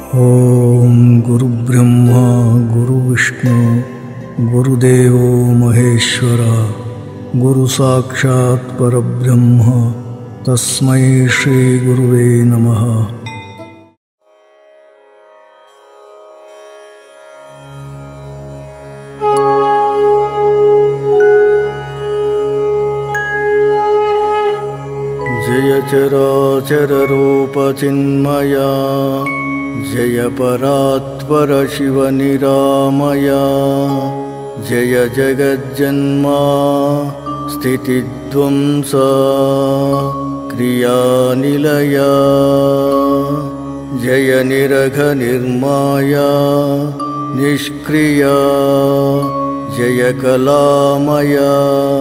ॐ गुरुब्रह्मा गुरुविष्णु गुरुदेवो महेश्वर गुरुसाक्षात् परब्रह्म तस्मै श्रीगुरुवे नमः जय चराचररूपचिन्मया जय परात्परशिवनिरामया जय जगज्जन्मा स्थितिध्वंसा क्रियानिलया जय निरघनिर्माया निष्क्रिया जय कलामया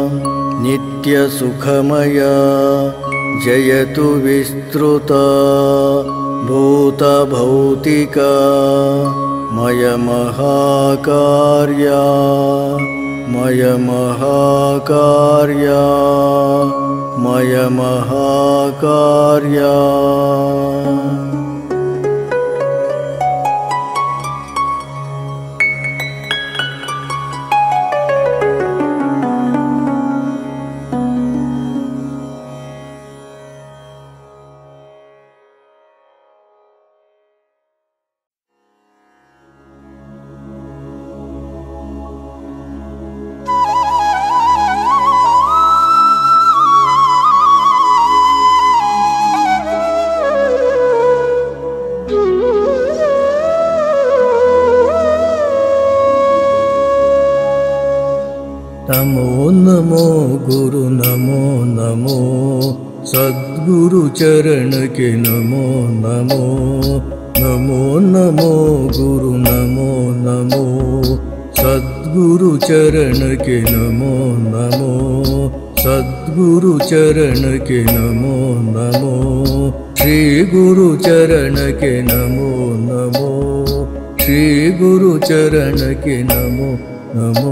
नित्यसुखमया जयतु विस्तृता भूतभौतिका मयमहाकार्या मयमहाकार्या मयमहाकार्या नमो नमो गुरु नमो नमो सद्गुरु चरण के नमो नमो नमो नमो गुरु नमो नमो सद्गुरु चरण के नमो नमो सद्गुरु चरण के नमो नमो श्री गुरु चरण के नमो नमो श्री गुरु चरण के नमो नमो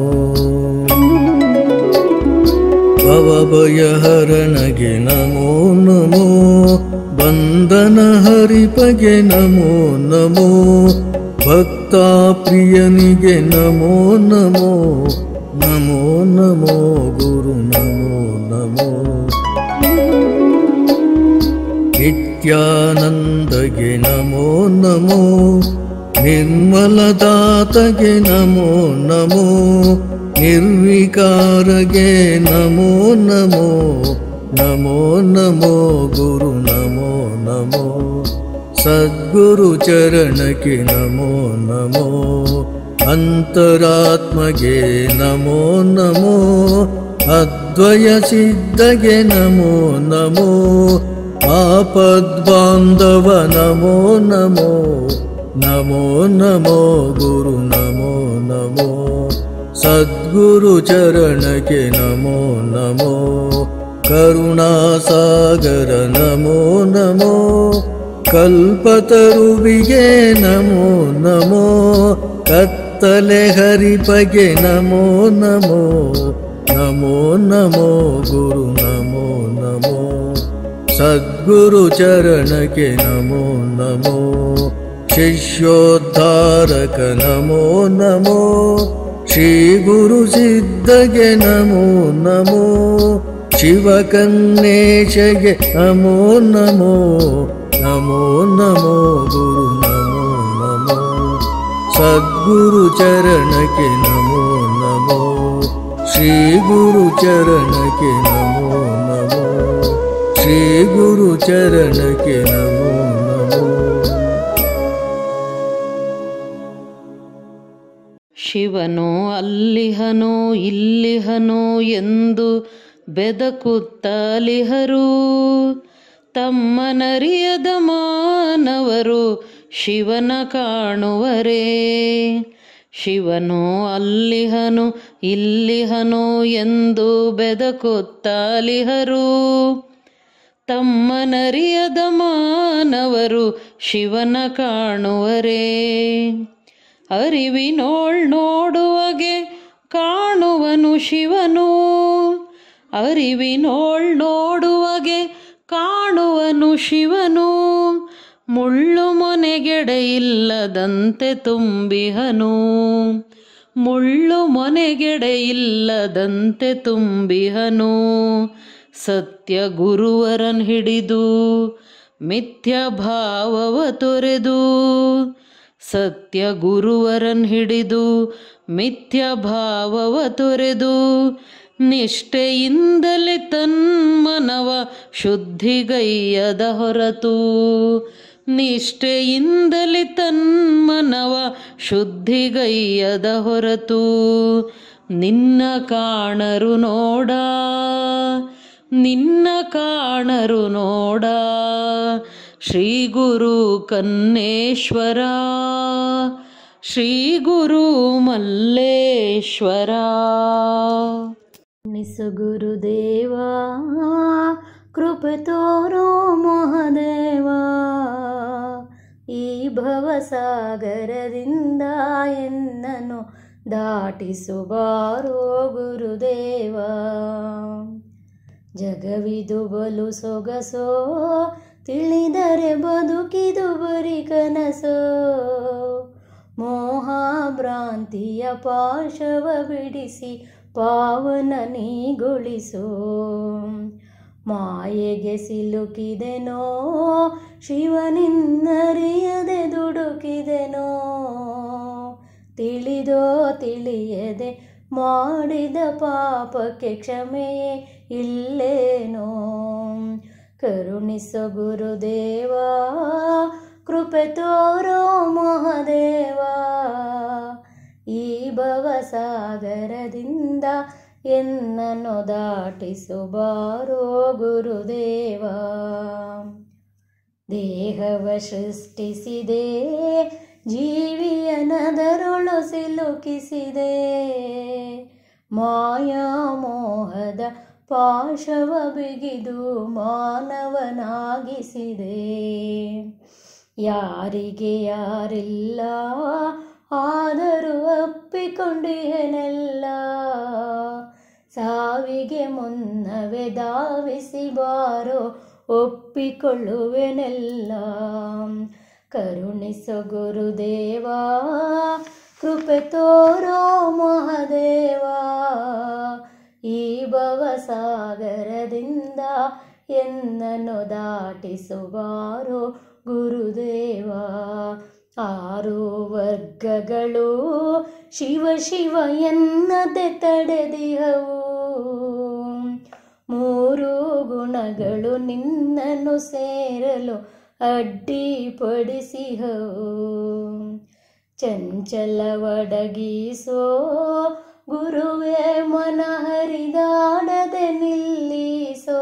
ಭವಭಯಹರಣಗೆ ನಮೋ ನಮೋ ಬಂಧನ ಹರಿಪಗೆ ನಮೋ ನಮೋ ಭಕ್ತ ಪ್ರಿಯನಿಗೆ ನಮೋ ನಮೋ ನಮೋ ನಮೋ ಗುರು ನಮೋ ನಮೋ ನಿತ್ಯಾನಂದಗೆ ನಮೋ ನಮೋ ನಿರ್ಮಲದಾತಗೆ ನಮೋ ನಮೋ ನಿರ್ವಿಕಾರಗೆ ನಮೋ ನಮೋ ನಮೋ ನಮೋ ಗುರು ನಮೋ ನಮೋ ಸದ್ಗುರು ಚರಣಕ್ಕೆ ನಮೋ ನಮೋ ಅಂತರಾತ್ಮಗೆ ನಮೋ ನಮೋ ಅದ್ವಯ ಸಿದ್ಧಗೆ ನಮೋ ನಮೋ ಆಪದ್ಬಾಂಧವ ನಮೋ ನಮೋ ನಮೋ ನಮೋ ಗುರು ನಮೋ ನಮೋ ಸದ್ಗುರು ಚರಣಕ್ಕೆ ನಮೋ ನಮೋ ಕರುಣಾಸಾಗರ ನಮೋ ನಮೋ ಕಲ್ಪತರುವಿಗೆ ನಮೋ ನಮೋ ಕತ್ತಲೆ ಹರಿಪಗೆ ನಮೋ ನಮೋ ನಮೋ ನಮೋ ಗುರು ನಮೋ ನಮೋ ಸದ್ಗುರು ಚರಣಕ್ಕೆ ನಮೋ ನಮೋ ಶಿಷ್ಯೋದ್ಧಾರಕ ನಮೋ ನಮೋ ಶ್ರೀ ಗುರು ಸಿದ್ಧಗೆ ನಮೋ ನಮೋ ಶಿವಕನ್ನೇಶಗೆ ನಮೋ ನಮೋ ನಮೋ ನಮೋ ಗುರು ನಮೋ ನಮೋ ಸದ್ಗುರು ಚರಣಕ್ಕೆ ನಮೋ ನಮೋ ಶ್ರೀ ಗುರು ಚರಣಕ್ಕೆ ನಮೋ ನಮೋ ಶ್ರೀ ಗುರು ಚರಣಕ್ಕೆ ನಮೋ ನಮೋ ಶಿವನು ಅಲ್ಲಿಹನು ಇಲ್ಲಿಹನು ಎಂದು ಬೆದಕುತ್ತಲಿಹರು ತಮ್ಮನರಿಯದ ಮಾನವರು ಶಿವನ ಕಾಣುವರೇ ಶಿವನು ಅಲ್ಲಿಹನು ಇಲ್ಲಿಹನು ಎಂದು ಬೆದಕುತ್ತಲಿಹರು ತಮ್ಮನರಿಯದ ಮಾನವರು ಶಿವನ ಕಾಣುವರೇ ಅರಿವಿನೋಳ್ ನೋಡುವಗೆ ಕಾಣುವನು ಶಿವನು ಅರಿವಿನೋಳ್ ನೋಡುವಗೆ ಕಾಣುವನು ಶಿವನು ಮುಳ್ಳು ಮೊನೆಗೆಡೆಯಿಲ್ಲದಂತೆ ತುಂಬಿಹನು ಮುಳ್ಳು ಮೊನೆಗೆಡೆಯಿಲ್ಲದಂತೆ ತುಂಬಿಹನು ಸತ್ಯ ಗುರುವರನ್ ಹಿಡಿದು ಮಿಥ್ಯ ಭಾವವ ತೊರೆದು ಸತ್ಯ ಗುರುವರನ್ ಹಿಡಿದು ಮಿಥ್ಯ ಭಾವವ ತೊರೆದು ನಿಷ್ಠೆಯಿಂದಲೇ ತನ್ಮನವ ಶುದ್ಧಿಗೈಯದ ಹೊರತು ನಿಷ್ಠೆಯಿಂದಲೇ ತನ್ಮನವ ಶುದ್ಧಿಗೈಯದ ಹೊರತು ನಿನ್ನ ಕಾಣರು ನೋಡ ನಿನ್ನ ಕಾಣರು ನೋಡ ಶ್ರೀ ಗುರು ಕನ್ನೇಶ್ವರ ಶ್ರೀ ಗುರು ಮಲ್ಲೇಶ್ವರ ನಿಸು ಗುರುದೇವ ಕೃಪೆ ತೋರೋ ಮಹದೇವ ಈ ಭವಸಾಗರದಿಂದ ಎನ್ನನು ದಾಟಿಸುಬಾರೋ ಗುರುದೇವ ಜಗವಿದು ಬಲು ಸೊಗಸೋ ತಿಳಿದರೆ ಬದುಕಿದು ಬರಿ ಕನಸೋ ಮೋಹ ಭ್ರಾಂತಿಯ ಪಾಶವ ಬಿಡಿಸಿ ಪಾವನ ನೀಗೊಳಿಸೋ ಮಾಯೆಗೆ ಸಿಲುಕಿದೆನೋ ಶಿವನಿನ್ನರಿಯದೆ ದುಡುಕಿದೆನೋ ತಿಳಿದೋ ತಿಳಿಯದೆ ಮಾಡಿದ ಪಾಪಕ್ಕೆ ಕ್ಷಮೆಯೇ ಇಲ್ಲೇನೋ ಕರುಣಿಸೋ ಗುರುದೇವ ಕೃಪೆ ತೋರೋ ಮಹದೇವ ಈ ಭವಸಾಗರದಿಂದ ಎನ್ನನ್ನು ದಾಟಿಸುಬಾರೋ ಗುರುದೇವ ದೇಹವ ಸೃಷ್ಟಿಸಿದೆ ಜೀವಿಯನದರೊಳು ಸಿಲುಕಿಸಿದೆ ಮಾಯಾ ಮೋಹದ ಪಾಶವ ಬಿಗಿದು ಮಾನವನಾಗಿಸಿದೆ ಯಾರಿಗೆ ಯಾರಿಲ್ಲ ಆದರೂ ಅಪ್ಪಿಕೊಂಡಿಹೆನೆಲ್ಲ ಸಾವಿಗೆ ಮುನ್ನವೇ ಧಾವಿಸಿ ಬಾರೋ ಒಪ್ಪಿಕೊಳ್ಳುವೆನೆಲ್ಲ ಕರುಣಿಸೋ ಗುರುದೇವ ಕೃಪೆ ತೋರೋ ಮಹದೇವ ಈ ಭವಸಾಗರದಿಂದ ಎನ್ನನ್ನು ದಾಟಿಸುವಾರೋ ಗುರುದೇವ ಆರು ವರ್ಗಗಳು ಶಿವ ಶಿವ ಎನ್ನದೆ ತಡೆದಿಹವು ಮೂರು ಗುಣಗಳು ನಿನ್ನನ್ನು ಸೇರಲು ಅಡ್ಡಿಪಡಿಸಿಹವು ಚಂಚಲವಡಗಿಸೋ ಗುರುವೇ ಮನ ಹರಿದಾಡದೆ ನಿಲ್ಲಿಸೋ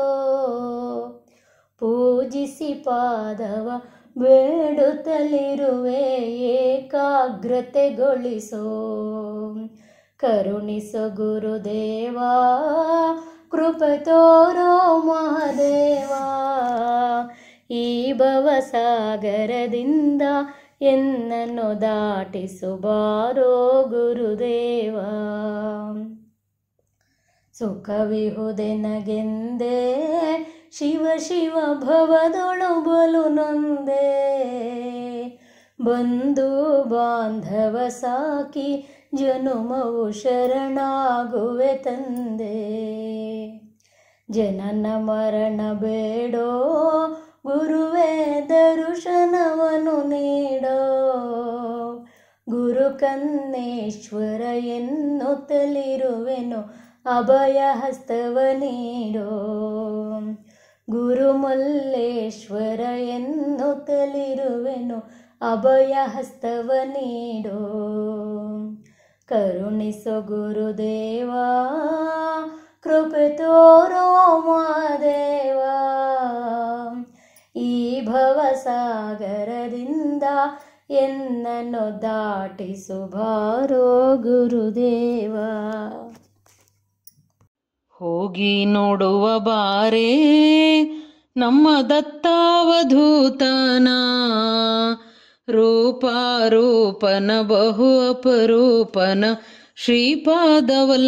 ಪೂಜಿಸಿ ಪಾದವ ಬೇಡುತ್ತಲಿರುವೆ ಏಕಾಗ್ರತೆಗೊಳಿಸೋ ಕರುಣಿಸೋ ಗುರುದೇವ ಕೃಪೆ ತೋರೋ ಮಹದೇವ ಈ ಭವಸಾಗರದಿಂದ ಎನ್ನನ್ನು ದಾಟಿಸುಬಾರೋ ಗುರುದೇವ ಸುಖವಿಹುದೆನಗೆಂದೇ ಶಿವ ಶಿವ ಭವದೊಳು ಬಲು ನೊಂದೆ ಬಂಧು ಬಾಂಧವ ಸಾಕಿ ಜನುಮವು ಶರಣಾಗುವೆ ತಂದೆ ಜನನ ಮರಣ ಬೇಡೋ ಗುರುವೇ ದರುಶನವನು ನೀಡೋ ಗುರು ಕನ್ನೇಶ್ವರ ಎನ್ನುತ್ತಲಿರುವೆನು ಅಭಯ ಹಸ್ತವ ನೀಡೋ ಗುರು ಮಲ್ಲೇಶ್ವರ ಎನ್ನುತ್ತಲಿರುವೆನು ಅಭಯ ಹಸ್ತವ ನೀಡೋ ಕರುಣಿಸೋ ಗುರುದೇವ ಕೃಪೆ ತೋರೋ ಮಾದೇವ ಈ ಭವಸಾಗರದಿಂದ ಎನ್ನನ್ನು ದಾಟಿಸುಬಾರೋ ಗುರುದೇವ ಹೋಗಿ ನೋಡುವ ಬಾರೇ ನಮ್ಮ ದತ್ತಾವಧೂತನ ರೂಪಾರೂಪನ ಬಹು ಅಪರೂಪನ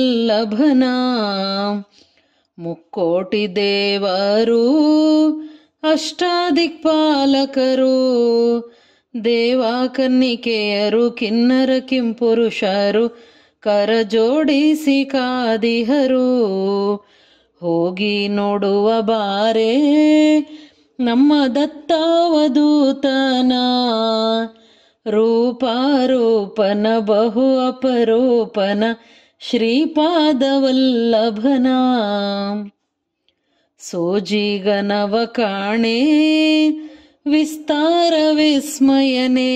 ಶ್ರೀಪಾದವಲ್ಲಭನ ಮುಕ್ಕೋಟಿ ದೇವರು ಅಷ್ಟಾದಿಕ್ಪಾಲಕರು ದೇವಾ ಕನ್ನಿಕೆಯರು ಕಿನ್ನರ ಕಿಂಪುರುಷರು ಕರ ಜೋಡಿಸಿ ಕಾದಿಹರು ಹೋಗಿ ನೋಡುವ ಬಾರೆ ನಮ್ಮ ದತ್ತಾವಧೂತನ ರೂಪಾರೂಪನ ಬಹು ಅಪರೂಪನ ಶ್ರೀಪಾದವಲ್ಲಭನ ಸೋಜಿಗನವ ಕಾಣೆ ವಿಸ್ತಾರ ವಿಸ್ಮಯನೇ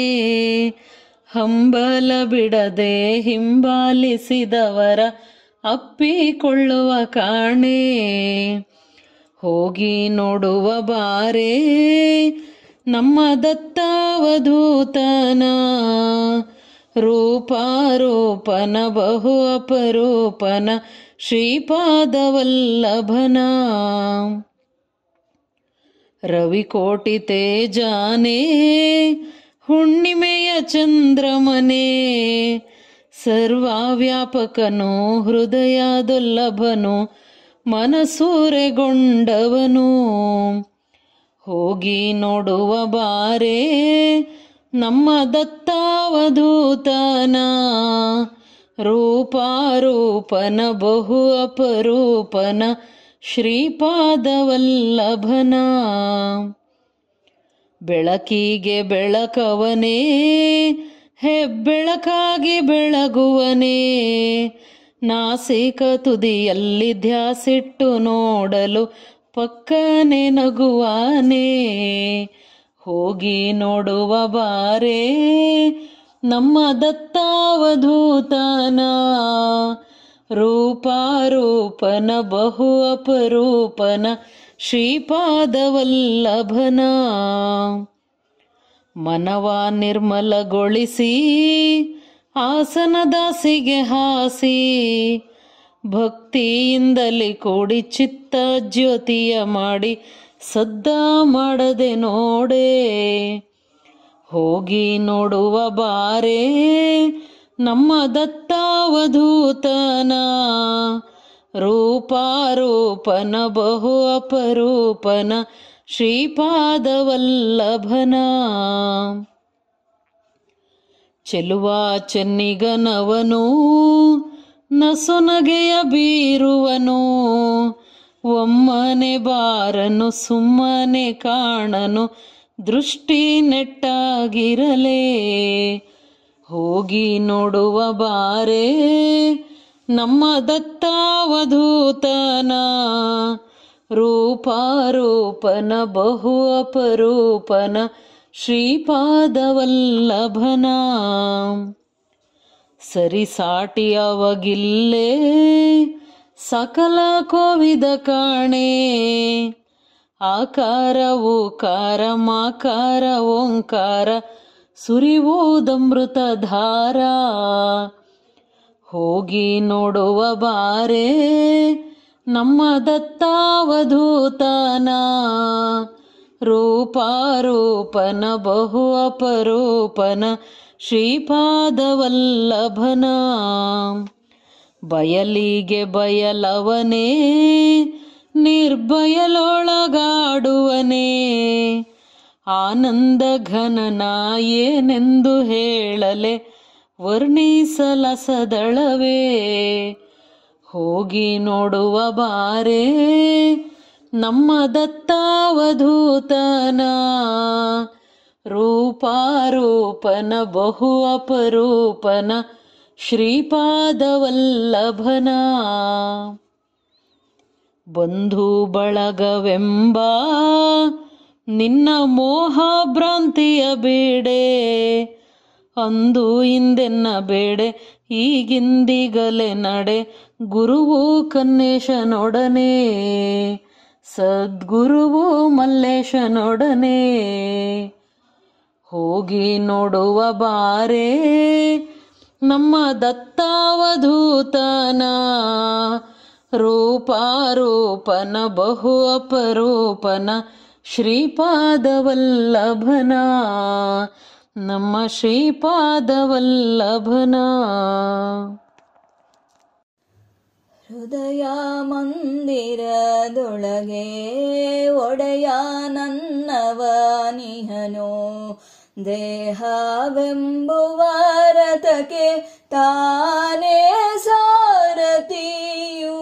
ಹಂಬಲ ಬಿಡದೆ ಹಿಂಬಾಲಿಸಿದವರ ಅಪ್ಪಿಕೊಳ್ಳುವ ಕಾಣೆ ಹೋಗಿ ನೋಡುವ ಬಾರೆ ನಮ್ಮ ದತ್ತಾವಧೂತನ ರೂಪಾರೂಪನ ಬಹು ಅಪರೂಪನ ಶ್ರೀಪಾದವಲ್ಲಭನ ರವಿಕೋಟಿ ತೇಜಾನೇ ಹುಣ್ಣಿಮೆಯ ಚಂದ್ರಮನೆ ಸರ್ವಾವ್ಯಾಪಕನು ಹೃದಯದೊಲ್ಲಭನು ಮನಸೂರೆಗೊಂಡವನು ಹೋಗಿ ನೋಡುವ ಬಾರೆ ನಮ್ಮ ದತ್ತಾವಧೂತನ ರೂಪಾರೂಪನ ಬಹು ಅಪರೂಪನ ಶ್ರೀಪಾದವಲ್ಲಭನ ಬೆಳಕಿಗೆ ಬೆಳಕವನೇ ಹೆಬ್ಬೆಳಕಾಗಿ ಬೆಳಗುವನೇ ನಾಸಿಕ ತುದಿಯಲ್ಲಿ ಧ್ಯಾಸಿಟ್ಟು ನೋಡಲು ಪಕ್ಕನೆ ನಗುವಾನೇ ಹೋಗಿ ನೋಡುವ ಬಾರೆ ನಮ್ಮ ದತ್ತಾವಧೂತನ ರೂಪಾರೂಪನ ಬಹು ಅಪರೂಪನ ಶ್ರೀಪಾದವಲ್ಲಭನ ಮನವ ನಿರ್ಮಲಗೊಳಿಸಿ ಆಸನದಾಸಿಗೆ ಹಾಸಿ ಭಕ್ತಿಯಿಂದಲೇ ಕೂಡಿ ಚಿತ್ತ ಜ್ಯೋತಿಯ ಮಾಡಿ ಸದ್ದ ಮಾಡದೆ ನೋಡೆ ಹೋಗಿ ನೋಡುವ ಬಾರೆ ನಮ್ಮ ದತ್ತಾವಧೂತನ ರೂಪಾರೂಪನ ಬಹು ಅಪರೂಪನ ಶ್ರೀಪಾದವಲ್ಲಭನ ಚೆಲುವ ಚೆನ್ನಿಗನವನು ನಸುನಗೆಯ ಬೀರುವನು ಒಮ್ಮನೆ ಬಾರನು ಸುಮ್ಮನೆ ಕಾಣನು ದೃಷ್ಟಿ ನೆಟ್ಟಾಗಿರಲೇ ಹೋಗಿ ನೋಡುವ ಬಾರೆ ನಮ್ಮ ದತ್ತಾವಧೂತನ ರೂಪಾರೂಪನ ಬಹು ಅಪರೂಪನ ಶ್ರೀಪಾದವಲ್ಲಭನ ಸರಿಸಾಟಿ ಅವಗಿಲ್ಲೇ ಸಕಲ ಕೋವಿದ ಕಾಣೆ ಆಕಾರ ಓಕಾರ ಮಾಕಾರ ಓಂಕಾರ ಸುರಿವುದಮೃತ ಧಾರ ಹೋಗಿ ನೋಡುವ ಬಾರೆ ನಮ್ಮ ದತ್ತಾವಧೂತನ ರೂಪಾರೂಪನ ಬಹು ಅಪರೂಪನ ಶ್ರೀಪಾದವಲ್ಲಭನ ಬಯಲಿಗೆ ಬಯಲವನೇ ನಿರ್ಭಯಲೊಳಗಾಡುವನೇ ಆನಂದ ಘನನ ಏನೆಂದು ಹೇಳಲೆ ವರ್ಣಿಸಲಸದಳವೇ ಹೋಗಿ ನೋಡುವ ಬಾರೆ ನಮ್ಮ ದತ್ತಾವಧೂತನ ರೂಪಾರೂಪನ ಬಹು ಅಪರೂಪನ ಶ್ರೀಪಾದವಲ್ಲಭನ ಬಂಧು ಬಳಗವೆಂಬ ನಿನ್ನ ಮೋಹ ಭ್ರಾಂತಿಯ ಬೇಡೆ ಅಂದು ಹಿಂದೆನ್ನ ಬೇಡೆ ಈಗಿಂದಿಗಲೆ ನಡೆ ಗುರುವು ಕನ್ನೇಶನೊಡನೆ ಸದ್ಗುರುವು ಮಲ್ಲೇಶನೊಡನೆ ಹೋಗಿ ನೋಡುವ ಬಾರೆ ನಮ್ಮ ದತ್ತಾವಧೂತನ ರೂಪಾರೂಪನ ಬಹು ಅಪರೂಪನ ಶ್ರೀಪಾದವಲ್ಲಭನ ನಮ್ಮ ಶ್ರೀಪಾದವಲ್ಲಭನ ಹೃದಯ ಮಂದಿರದೊಳಗೆ ಒಡೆಯ ನನ್ನವನಿಹನೋ ದೇಹವೆಂಬುವ ರಥಕ್ಕೆ ತಾನೇ ಸಾರಥಿಯೂ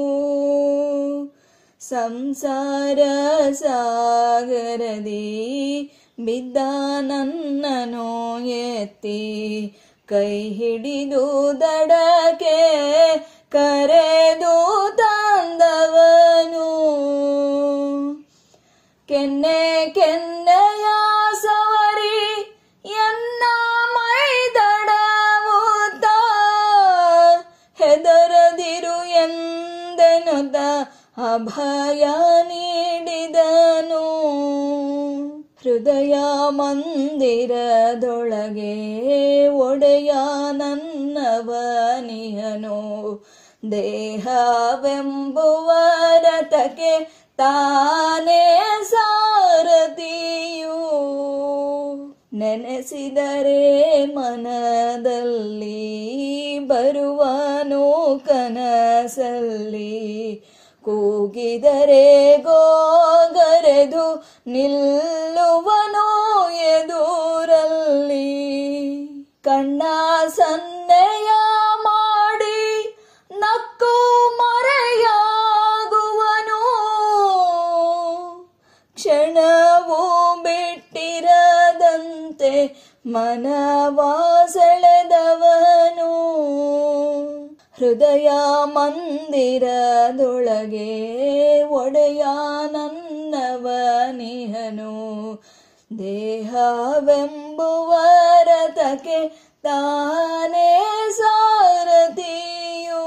ಸಂಸಾರ ಸಾಗರದಿ ಬಿದ್ದ ನನ್ನನು ಎತ್ತಿ ಕೈ ಹಿಡಿದು ದಡಕ್ಕೆ ಕರೆದು ತಂದವನು ಕೆನ್ನೆ ಕೆನ್ನೆಯ ಸವರಿ ಎನ್ನ ಮೈದಡವುತ್ತ ಹೆದರದಿರು ಎಂದೆನುದ ಅಭಯ ನೀಡಿದನು ಹೃದಯ ಮಂದಿರದೊಳಗೆ ಒಡೆಯ ನನ್ನವನಿಹನು ದೇಹವೆಂಬುವ ರಥಕ್ಕೆ ತಾನೇ ಸಾರಥಿಯೂ ನೆನೆಸಿದರೆ ಮನದಲ್ಲಿ ಬರುವನು ಕನಸಲ್ಲಿ ಕೂಗಿದರೆ ಗೋಗರೆದು ನಿಲ್ಲುವನೋ ಎದುರಲ್ಲಿ ಕಣ್ಣ ಸನ್ನೆಯ ಮಾಡಿ ನಕ್ಕು ಮರೆಯಾಗುವನು ಕ್ಷಣವೂ ಬಿಟ್ಟಿರದಂತೆ ಮನವಾ ಸೆಳೆದವನು ಹೃದಯ ಮಂದಿರದೊಳಗೆ ಒಡೆಯ ನನ್ನವನಿಹನು ದೇಹವೆಂಬುವ ರಥಕ್ಕೆ ತಾನೇ ಸಾರಥಿಯೂ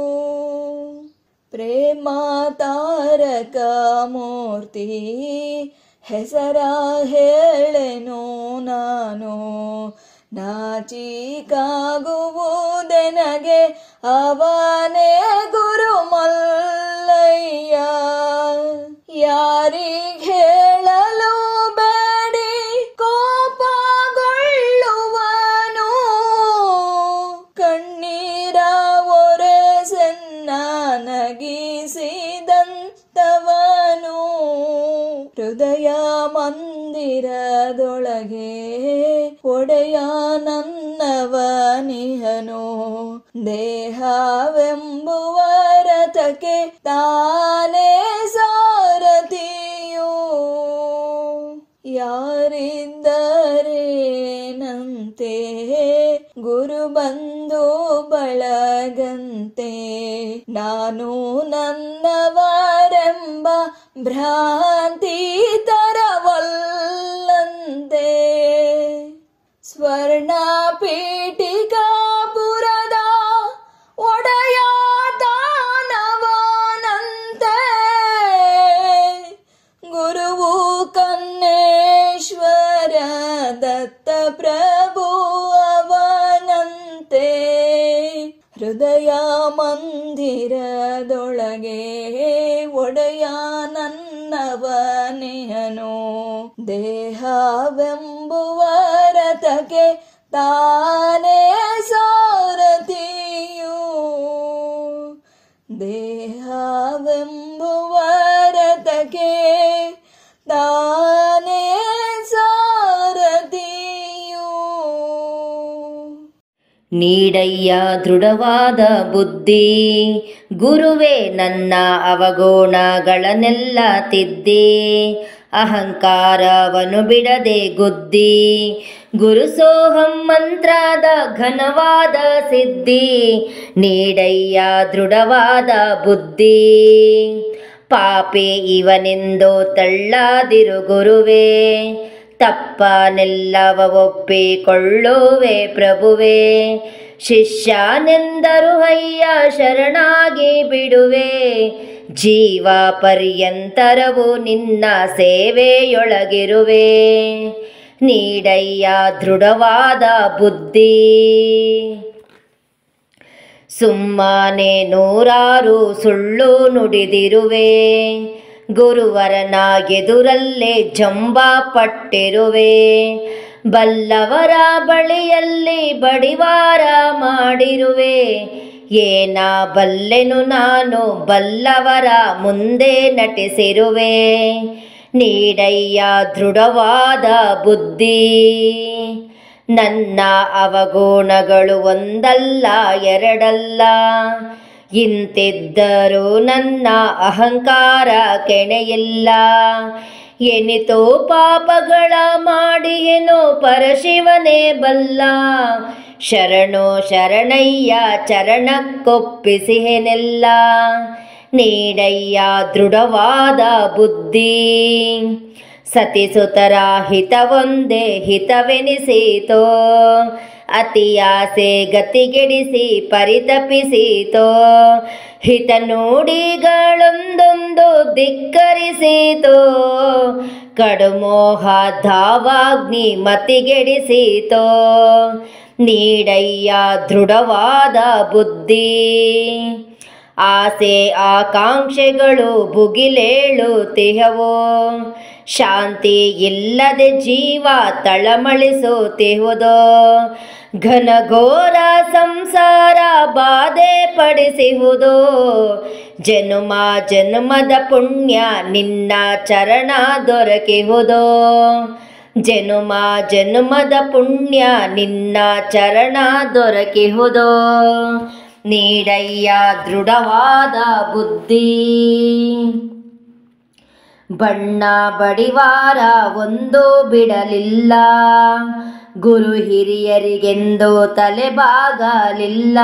ಪ್ರೇಮ ತಾರಕ ಮೂರ್ತಿ ಹೆಸರ ಹೇಳೆನು ನಾನು ನಾಚಿಕಾಗುವುದೆನಗೆ ಅವನೇ ಗುರು ಮಲ್ಲಯ್ಯ ಯಾರಿಗ್ ಹೇಳಲು ಬೇಡಿ ಕೋಪಗೊಳ್ಳುವನು ಕಣ್ಣೀರ ಒರೆಸೆನ್ನ ನಗಿಸಿದಂತವನು ಹೃದಯ ಮಂದಿರದೊಳಗೆ ಒಡೆಯ ನನ್ನವನಿಹನು ದೇಹವೆಂಬುವ ರಥಕ್ಕೆ ತಾನೇ ಸಾರಥಿಯೂ ಯಾರಿದ್ದರೇನಂತೆ ಗುರು ಬಂದು ಬಳಗಂತೆ ನಾನು ನನ್ನವರೆಂಬ ಭ್ರಾಂತಿ ತರವಲ್ಲಂತೆ ಸ್ವರ್ಣ ಪೀಠಿಕಾಪುರದ ಒಡೆಯ ದಾನವನಂತೆ ಗುರುವು ಕನ್ನೇಶ್ವರ ದತ್ತ ಪ್ರಭು ಅವನಂತೆ ಹೃದಯ ಮಂದಿರದೊಳಗೆ ಒಡೆಯ ನನ್ನವನೆಯನು ದೇಹವೆಂಬುವ ರಥಕ್ಕೆ ತಾನೇ ಸಾರಥಿಯೂ ದೇಹವೆಂಬುವ ರಥಕ್ಕೆ ತಾನೇ ಸಾರಥಿಯೂ ನೀಡಯ್ಯ ದೃಢವಾದ ಬುದ್ಧಿ ಗುರುವೇ ನನ್ನ ಅವಗುಣಗಳನ್ನೆಲ್ಲ ತಿದ್ದಿ ಅಹಂಕಾರವನ್ನು ಬಿಡದೆ ಗುದ್ದಿ ಗುರು ಸೋಹಂ ಮಂತ್ರದ ಘನವಾದ ಸಿದ್ಧಿ ನೀಡಯ್ಯ ದೃಢವಾದ ಬುದ್ಧಿ ಪಾಪಿ ಇವನೆಂದು ತಳ್ಳಾದಿರು ಗುರುವೇ ತಪ್ಪನೆಲ್ಲವ ಒಪ್ಪಿಕೊಳ್ಳುವೆ ಪ್ರಭುವೆ ಶಿಷ್ಯನೆಂದರು ಅಯ್ಯ ಶರಣಾಗಿ ಬಿಡುವೆ ಜೀವ ಪರ್ಯಂತರವು ನಿನ್ನ ಸೇವೆಯೊಳಗಿರುವೆ ನೀಡಯ್ಯ ದೃಢವಾದ ಬುದ್ಧಿ ಸುಮ್ಮನೆ ನೂರಾರು ಸುಳ್ಳು ನುಡಿದಿರುವೆ ಗುರುವರನ ಎದುರಲ್ಲೇ ಜಂಬ ಪಟ್ಟಿರುವೆ ಬಲ್ಲವರ ಬಳಿಯಲ್ಲಿ ಬಡಿವಾರ ಮಾಡಿರುವೆ ಏನ ಬಲ್ಲೆನು ನಾನು ಬಲ್ಲವರ ಮುಂದೆ ನಟಿಸಿರುವೆ ನೀಡಯ್ಯ ದೃಢವಾದ ಬುದ್ಧಿ ನನ್ನ ಅವಗುಣಗಳು ಒಂದಲ್ಲ ಎರಡಲ್ಲ ಇಂತಿದ್ದರೂ ನನ್ನ ಅಹಂಕಾರ ಕೆಣೆಯಿಲ್ಲ ಎನಿತೋ ಪಾಪಗಳ ಮಾಡಿ ಏನೋ ಪರಶಿವನೇ ಬಲ್ಲ ಶರಣೋ ಶರಣಯ್ಯ ಚರಣಕ್ಕೊಪ್ಪಿಸಿಹೆನೆಲ್ಲ ನೀಡಯ್ಯ ದೃಢವಾದ ಬುದ್ಧಿ ಸತಿಸುತರ ಹಿತವೊಂದೇ ಹಿತವೆನಿಸೀತೋ ಅತಿಯಾಸೆ ಗತಿಗೆಡಿಸಿ ಪರಿತಪಿಸೀತೋ ಹಿತ ನುಡಿಗಳೊಂದೊಂದು ಧಿಕ್ಕರಿಸೀತೋ ಕಡುಮೋಹ ಧಾವಾಗ್ನಿ ಮತಿಗೆಡಿಸೀತೋ ನೀಡಯ್ಯ ದೃಢವಾದ ಬುದ್ಧಿ ಆಸೆ ಆಕಾಂಕ್ಷೆಗಳು ಭುಗಿಲೇಳುತ್ತಿಹವೋ ಶಾಂತಿ ಇಲ್ಲದೆ ಜೀವ ತಳಮಳಿಸುತ್ತಿಹುದೋ ಘನಘೋರ ಸಂಸಾರ ಬಾಧೆ ಪಡಿಸುವುದೋ ಜನುಮ ಜನುಮದ ಪುಣ್ಯ ನಿನ್ನ ಚರಣ ದೊರಕಿಹುದೋ ಜನುಮ ಜನುಮದ ಪುಣ್ಯ ನಿನ್ನ ಚರಣ ದೊರಕಿಹುದೋ ನೀಡಯ್ಯ ದೃಢವಾದ ಬುದ್ಧಿ ಬಣ್ಣ ಬಡಿವಾರ ಒಂದು ಬಿಡಲಿಲ್ಲ ಗುರು ಹಿರಿಯರಿಗೆಂದು ತಲೆಬಾಗಲಿಲ್ಲ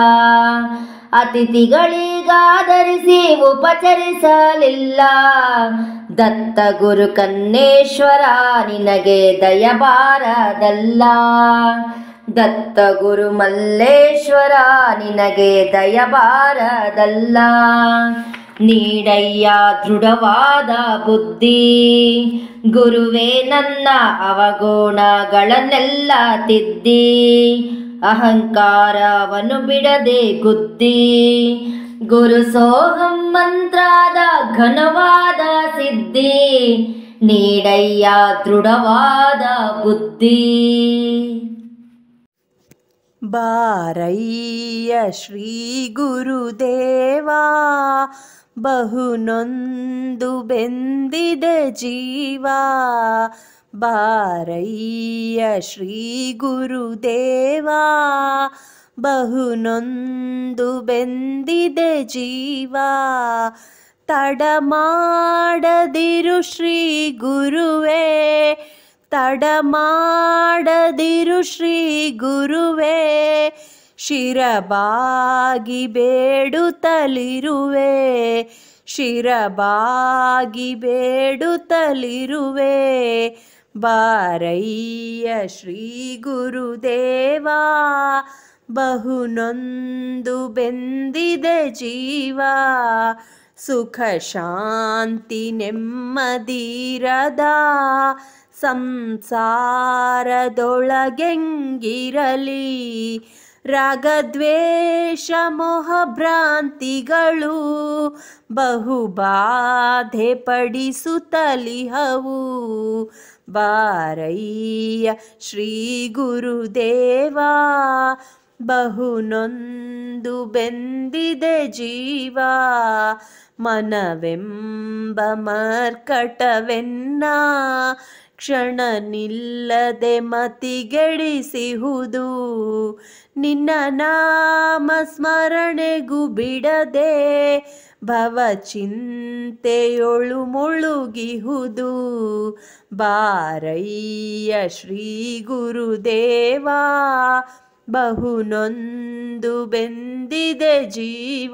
ಅತಿಥಿಗಳಿಗಾಧರಿಸಿ ಉಪಚರಿಸಲಿಲ್ಲ ದತ್ತ ಗುರು ಕನ್ನೇಶ್ವರ ನಿನಗೆ ದಯಬಾರದಲ್ಲ ದತ್ತ ಗುರು ಮಲ್ಲೇಶ್ವರ ನಿನಗೆ ದಯಬಾರದಲ್ಲ ನೀಡಯ್ಯ ದೃಢವಾದ ಬುದ್ಧಿ ಗುರುವೇ ನನ್ನ ಅವಗುಣಗಳನ್ನೆಲ್ಲ ತಿದ್ದಿ ಅಹಂಕಾರವನ್ನು ಬಿಡದೆ ಗುದ್ದಿ ಗುರು ಸೋಹಂ ಮಂತ್ರಾದ ಘನವಾದ ಸಿದ್ಧಿ ನೀಡಯ್ಯ ದೃಢವಾದ ಬುದ್ಧಿ ಬಾರಯ್ಯ ಶ್ರೀ ಗುರುದೇವಾ ಬಹುನೊಂದು ಬೆಂದಿದೆ ಜೀವ ಬಾರಯ್ಯ ಶ್ರೀ ಗುರುದೇವಾ ಬಹುನೊಂದು ಬೆಂದಿದೆ ಜೀವ ತಡ ಮಾಡದಿರು ಶ್ರೀ ಗುರುವೇ ತಡ ಮಾಡದಿರು ಶ್ರೀ ಗುರುವೇ ಶಿರಬಾಗಿ ಬೇಡುತ್ತಲಿರುವೆ ಶಿರಬಾಗಿ ಬೇಡುತ್ತಲಿರುವೆ ಬಾರಯ್ಯ ಶ್ರೀ ಗುರುದೇವಾ ಬಹುನೊಂದು ಬೆಂದಿದೆ ಜೀವ ಸುಖ ಶಾಂತಿ ನೆಮ್ಮದಿರದ ಸಂಸಾರದೊಳಗೆಂಗಿರಲಿ ರಾಗದ್ವೇಷ ಮೊಹಭ್ರಾಂತಿಗಳು ಬಹುಬಾಧೆ ಪಡಿಸುತ್ತಲಿಹವು ಬಾರಯ್ಯ ಶ್ರೀ ಗುರುದೇವಾ ಬಹುನೊಂದು ಬೆಂದಿದೆ ಜೀವ ಮನವೆಂಬ ಮರ್ಕಟವೆನ್ನ ಕ್ಷಣ ನಿಲ್ಲದೆ ಮತಿಗೆಡಿಸಿಹುದು ನಿನ್ನ ನಾಮ ಸ್ಮರಣೆಗೂ ಬಿಡದೆ ಭವಚಿಂತೆಯೊಳು ಮುಳುಗಿಹುದು ಬಾರಯ್ಯ ಶ್ರೀ ಗುರುದೇವಾ ಬಹುನೊಂದು ಬೆಂದಿದೆ ಜೀವ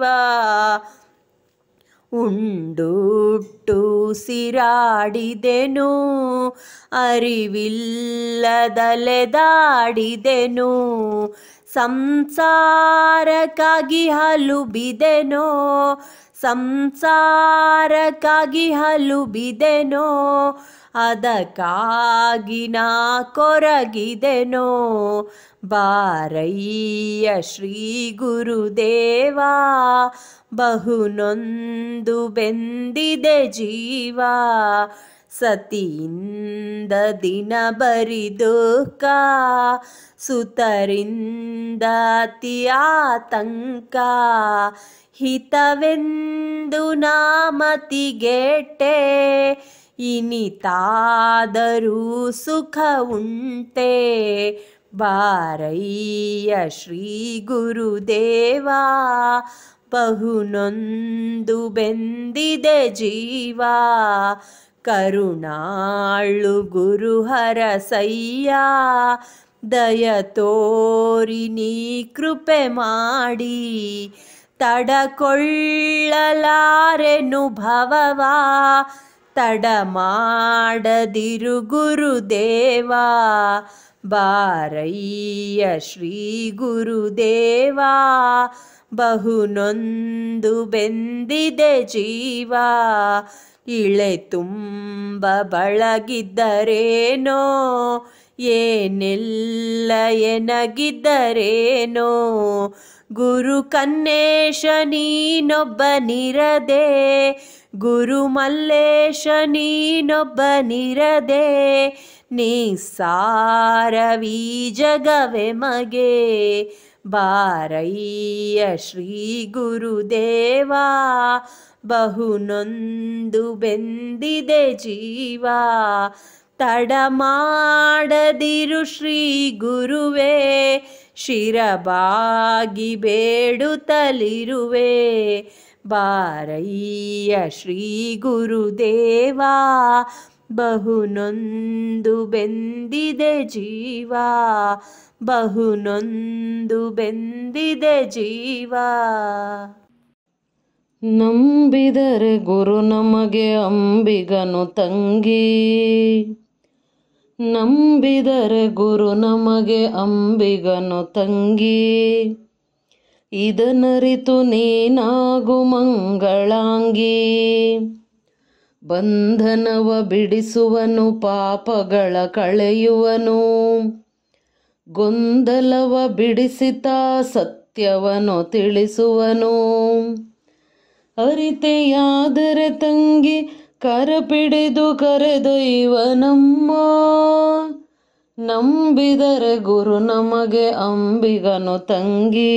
ಉಂಡುಟ್ಟು ಸಿರಾಡಿದೆನು ಅರಿವಿಲ್ಲದಲೆದಾಡಿದೆನು ಸಂಸಾರಕ್ಕಾಗಿ ಹಲು ಬಿದೆನೋ ಸಂಸಾರಕ್ಕಾಗಿ ಹಲು ಬಿದೆನೋ ಅದಕ್ಕಾಗಿ ನಾ ಕೊರಗಿದೆನೋ ಬಾರಯ್ಯ ಶ್ರೀ ಗುರುದೇವಾ ಬಹುನೊಂದು ಬೆಂದಿದೆ ಜೀವ ಸತಿಯಿಂದ ದಿನ ಬರಿದುಕ ಸುತರಿಂದ ಅತಿ ಆತಂಕ ಹಿತವೆಂದು ನಾಮತಿಗೆಟ್ಟೆ ಇನಿತಾದರೂ ಸುಖ ಉಂಟೆ ಬಾರಯ್ಯ ಶ್ರೀ ಗುರುದೇವ ಬಹುನೊಂದು ಬೆಂದಿದೆ ಜೀವ ಕರುಣಾಳು ಗುರುಹರಸಯ್ಯ ದಯ ತೋರಿ ನೀ ಕೃಪೆ ಮಾಡಿ ತಡಕೊಳ್ಳಲಾರೆನು ಭವವ ತಡ ಮಾಡದಿರು ಗುರುದೇವ ಬಾರಯ್ಯ ಶ್ರೀ ಗುರುದೇವ ಬಹುನೊಂದು ಬೆಂದಿದೆ ಜೀವ ಇಳೆ ತುಂಬ ಬಳಗಿದ್ದರೇನೋ ಏನೆಲ್ಲ ಎನಗಿದ್ದರೇನೋ ಗುರು ಕನ್ನೇಶ ನೀನೊಬ್ಬನಿರದೆ ಗುರು ಮಲ್ಲೇಶ ನೀನೊಬ್ಬನಿರದೆ ನಿಸ್ಸಾರವೀ ಜಗವೆ ಮಗೆ ಬಾರಯ್ಯ ಶ್ರೀ ಗುರುದೇವ ಬಹುನೊಂದು ಬೆಂದಿದೆ ಜೀವ ತಡ ಮಾಡದಿರು ಶ್ರೀ ಗುರುವೇ ಶಿರಬಾಗಿ ಬೇಡುತ್ತಲಿರುವೆ ಬಾರಯ್ಯ ಶ್ರೀ ಗುರುದೇವ ಬಹುನೊಂದು ಬೆಂದಿದೆ ಜೀವ ಬಹುನೊಂದು ಬೆಂದಿದೆ ಜೀವ ನಂಬಿದರೆ ಗುರು ನಮಗೆ ಅಂಬಿಗನು ತಂಗಿ ನಂಬಿದರೆ ಗುರು ನಮಗೆ ಅಂಬಿಗನು ತಂಗಿ ಇದನರಿತು ನೀನಾಗು ಮಂಗಳಾಂಗಿ ಬಂಧನವ ಬಿಡಿಸುವನು ಪಾಪಗಳ ಕಳೆಯುವನು ಗೊಂದಲವ ಬಿಡಿಸಿತ ಸತ್ಯವನು ತಿಳಿಸುವನು ಅರಿತೆಯಾದರೆ ತಂಗಿ ಕರಪಿಡಿದು ಕರೆದೊಯ್ವನಮ್ಮ ನಂಬಿದರೆ ಗುರು ನಮಗೆ ಅಂಬಿಗನು ತಂಗಿ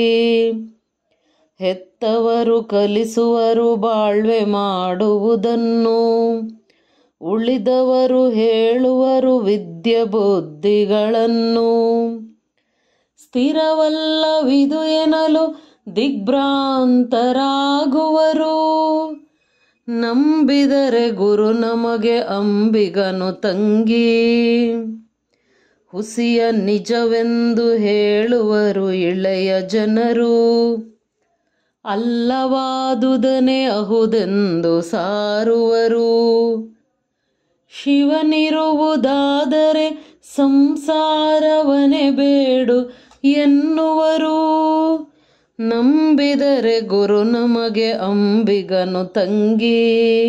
ಹೆತ್ತವರು ಕಲಿಸುವರು ಬಾಳ್ವೆ ಮಾಡುವುದನ್ನು ಉಳಿದವರು ಹೇಳುವರು ವಿದ್ಯೆ ಬುದ್ಧಿಗಳನ್ನು ಸ್ಥಿರವಲ್ಲವಿದು ಎನ್ನಲು ದಿಗ್ಭ್ರಾಂತರಾಗುವರು ನಂಬಿದರೆ ಗುರು ನಮಗೆ ಅಂಬಿಗನು ತಂಗಿ ಹುಸಿಯ ನಿಜವೆಂದು ಹೇಳುವರು ಇಳೆಯ ಜನರು ಅಲ್ಲವಾದುದನೆ ಅಹುದೆಂದು ಸಾರುವರು ಶಿವನಿರುವುದಾದರೆ ಸಂಸಾರವನೆ ಬೇಡು ಎನ್ನುವರು ನಂಬಿದರೆ ಗುರು ನಮಗೆ ಅಂಬಿಗನು ತಂಗಿ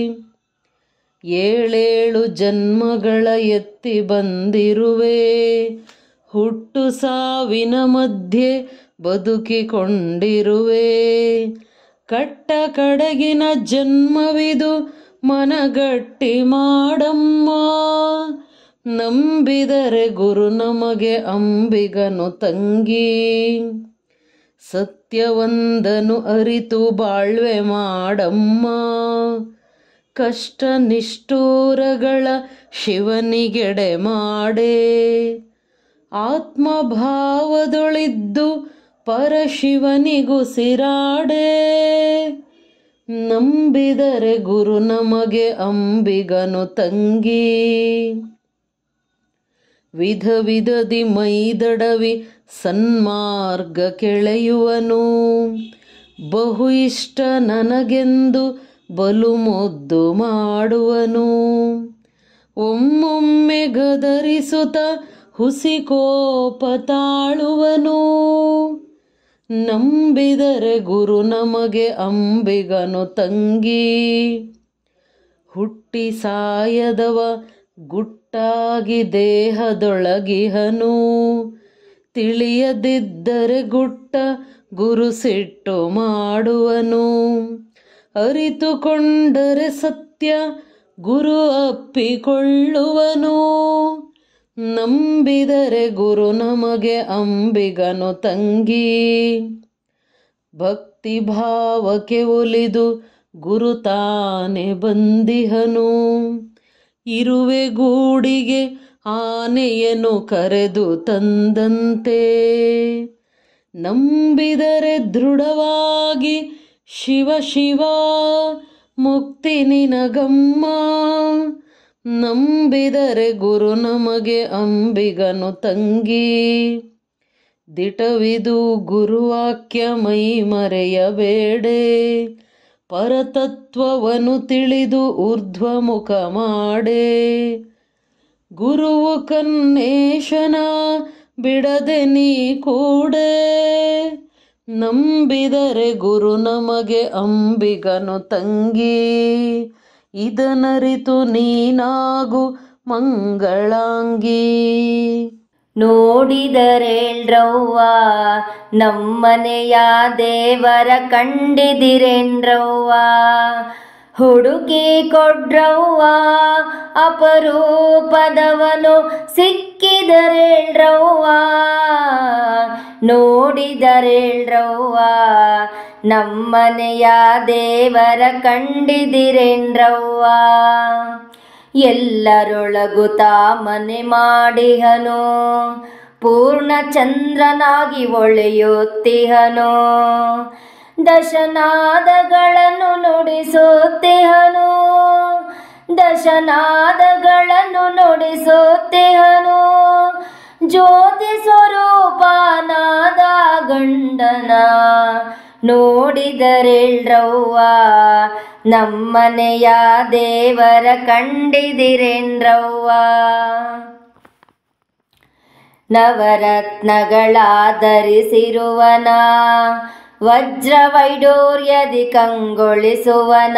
ಏಳೇಳು ಜನ್ಮಗಳ ಎತ್ತಿ ಬಂದಿರುವೆ ಹುಟ್ಟು ಸಾವಿನ ಮಧ್ಯೆ ಬದುಕಿಕೊಂಡಿರುವೆ ಕಟ್ಟ ಕಡಗಿನ ಜನ್ಮವಿದು ಮನಗಟ್ಟಿ ಮಾಡಮ್ಮ ನಂಬಿದರೆ ಗುರು ನಮಗೆ ಅಂಬಿಗನು ತಂಗಿ ಸತ್ಯವೊಂದನು ಅರಿತು ಬಾಳ್ವೆ ಮಾಡಮ್ಮ ಕಷ್ಟ ನಿಷ್ಠೂರಗಳ ಶಿವನಿಗೆಡೆ ಮಾಡೆ ಆತ್ಮಭಾವದೊಳಿದ್ದು ಪರಶಿವನಿಗೂ ಸಿರಾಡೆ ನಂಬಿದರೆ ಗುರು ನಮಗೆ ಅಂಬಿಗನು ತಂಗಿ ವಿಧ ವಿಧದಿ ಮೈದಡವಿ ಸನ್ಮಾರ್ಗ ಕೆಳೆಯುವನು ಬಹು ಇಷ್ಟ ನನಗೆಂದು ಬಲು ಮುದ್ದು ಮಾಡುವನು ಒಮ್ಮೊಮ್ಮೆ ಗದರಿಸುತ್ತ ಹುಸಿ ಕೋಪ ತಾಳುವನು ನಂಬಿದರೆ ಗುರು ನಮಗೆ ಅಂಬಿಗನು ತಂಗಿ ಹುಟ್ಟಿ ಸಾಯದವ ಗುಟ್ಟಾಗಿ ದೇಹದೊಳಗಿಹನು ತಿಳಿಯದಿದ್ದರೆ ಗುಟ್ಟ ಗುರು ಸಿಟ್ಟು ಮಾಡುವನು ಅರಿತುಕೊಂಡರೆ ಸತ್ಯ ಗುರು ಅಪ್ಪಿಕೊಳ್ಳುವನು ನಂಬಿದರೆ ಗುರು ನಮಗೆ ಅಂಬಿಗನು ತಂಗಿ ಭಕ್ತಿ ಭಾವಕ್ಕೆ ಒಲಿದು ಗುರು ತಾನೆ ಬಂದಿಹನು ಇರುವೆ ಗೂಡಿಗೆ ಆನೆಯನ್ನು ಕರೆದು ತಂದಂತೆ ನಂಬಿದರೆ ದೃಢವಾಗಿ ಶಿವ ಶಿವ ಮುಕ್ತಿ ನಿನಗಮ್ಮ ನಂಬಿದರೆ ಗುರು ನಮಗೆ ಅಂಬಿಗನು ತಂಗಿ ದಿಟವಿದು ಗುರುವಾಕ್ಯ ಮೈ ಮರೆಯಬೇಡೆ ಪರತತ್ವವನ್ನು ತಿಳಿದು ಊರ್ಧ್ವಮುಖ ಮಾಡೆ ಗುರುವು ಕನ್ನೇಶನ ಬಿಡದೆ ನೀ ಕೂಡೆ ನಂಬಿದರೆ ಗುರು ನಮಗೆ ಅಂಬಿಗನು ತಂಗಿ ಇದನರಿತು ನೀನಾಗು ಮಂಗಳಾಂಗಿ ನೋಡಿದರೇಳ್ರವ್ವ ನಮ್ಮನೆಯ ದೇವರ ಕಂಡಿದಿರೇನ್ರವ್ವ ಹುಡುಕಿ ಕೊಡ್ರವ್ವ ಅಪರೂಪದವನು ಸಿಕ್ಕಿದರೇಳ್ರವ್ವ ನೋಡಿದರೇಳ್ರವ್ವ ನಮ್ಮನೆಯ ದೇವರ ಕಂಡಿದಿರೇನ್ರವ್ವ ಎಲ್ಲರೊಳಗು ಮನೆ ಮಾಡಿಹನು ಪೂರ್ಣ ಚಂದ್ರನಾಗಿ ಒಳೆಯುತ್ತಿಹನು ದಶನಾದಗಳನ್ನು ನುಡಿಸುತ್ತಿಹನು ದಶನಾದಗಳನ್ನು ನುಡಿಸುತ್ತಿಹನು ಜ್ಯೋತಿ ಸ್ವರೂಪನಾದ ಗಂಡನ ನೋಡಿದರೇಳ್ರವ್ವ ನಮ್ಮನೆಯ ದೇವರ ಕಂಡಿದಿರೇನ್ರವ್ವ ನವರತ್ನಗಳಾಧರಿಸಿರುವನ ವಜ್ರ ವೈಡೂರ್ಯದಿ ಕಂಗೊಳಿಸುವನ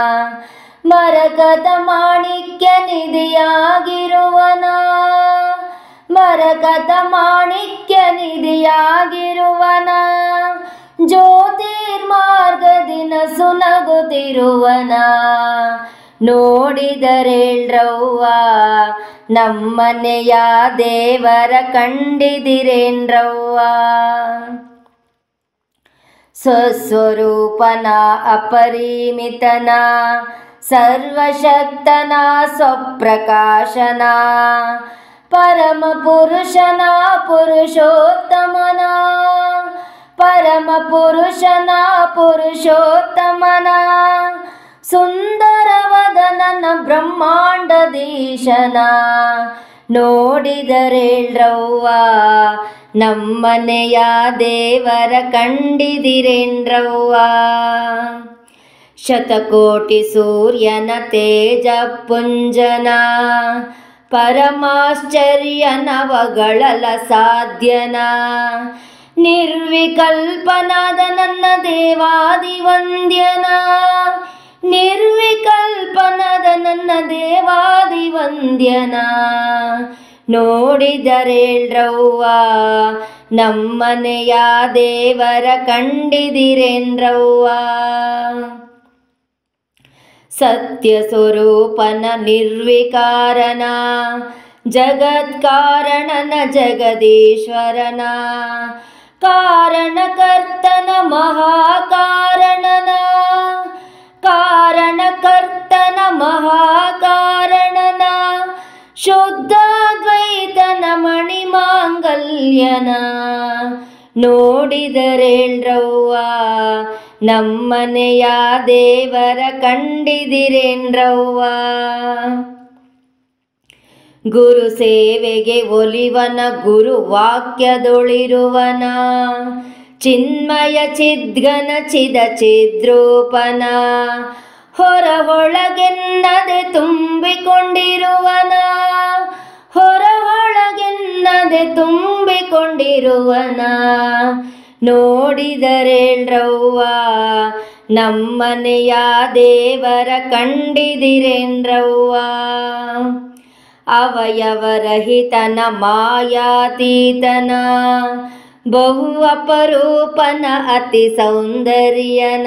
ಮರಕದ ಮಾಣಿಕ್ಯ ನಿಧಿಯಾಗಿರುವನ ಮರಕದ ಮಾಣಿಕ್ಯ ನಿಧಿಯಾಗಿರುವನ ಜ್ಯೋತಿರ್ಮಾರ್ಗದಿನ ಸುನಗುತ್ತಿರುವನ ನೋಡಿದರೇಳ್ರವ್ವ ನಮ್ಮನೆಯ ದೇವರ ಕಂಡಿದಿರೇನ್ರವ್ವ ಸ್ವಸ್ವರೂಪನ ಅಪರಿಮಿತನ ಸರ್ವಶಕ್ತನ ಸ್ವಪ್ರಕಾಶನ ಪರಮ ಪುರುಷನ ಪುರುಷೋತ್ತಮನ ಪರಮ ಪುರುಷನ ಪುರುಷೋತ್ತಮನ ಸುಂದರವದನನ ಬ್ರಹ್ಮಾಂಡದೀಶನ ನೋಡಿದರೇಳ್ರವ್ವ ನಮ್ಮನೆಯ ದೇವರ ಕಂಡಿದಿರೇನ್ರವ್ವ ಶತಕೋಟಿ ಸೂರ್ಯನ ತೇಜ ಪುಂಜನ ಪರಮಾಶ್ಚರ್ಯ ನವಗಳಲ ಸಾಧ್ಯನ ನಿರ್ವಿಕಲ್ಪನಾದ ನನ್ನ ದೇವಾದಿ ವಂದ್ಯನ ನಿರ್ವಿಕಲ್ಪನಾದ ನನ್ನ ದೇವಾದಿ ವಂದ್ಯನ ನೋಡಿದರೇಳ್ರವ್ವ ನಮ್ಮನೆಯ ದೇವರ ಕಂಡಿದಿರೇನ್ರವ್ವ ಸತ್ಯ ಸ್ವರೂಪನ ನಿರ್ವಿಕಾರನ ಜಗತ್ಕಾರಣನ ಜಗದೀಶ್ವರನ ಕಾರಣಕರ್ತನ ಮಹಾಕಾರಣನ ಕಾರಣಕರ್ತನ ಮಹಾಕಾರಣನ ಶುದ್ಧಾದ್ವೈತನ ಮಣಿಮಾಂಗಲ್ಯನ ನೋಡಿದರೇಳ್ರವ್ವ ನಮ್ಮನೆಯ ದೇವರ ಕಂಡಿದಿರೇನ್ರವ್ವ ಗುರು ಸೇವೆಗೆ ಒಲಿವನ ಗುರು ವಾಕ್ಯದೊಳಿರುವನ ಚಿನ್ಮಯ ಚಿದ್ಗನ ಚಿದ ಚಿದ್ರೂಪನ ಹೊರ ಒಳಗೆನ್ನದೆ ತುಂಬಿಕೊಂಡಿರುವನ ಹೊರ ಒಳಗೆನ್ನದೆ ತುಂಬಿಕೊಂಡಿರುವನ ನೋಡಿದರೇಳ್ರವ್ವ ನಮ್ಮನೆಯ ದೇವರ ಕಂಡಿದಿರೇನ್ರವ್ವ ಅವಯವರಹಿತನ ಮಾಯಾತೀತನ ಬಹು ಅಪರೂಪನ ಅತಿ ಸೌಂದರ್ಯನ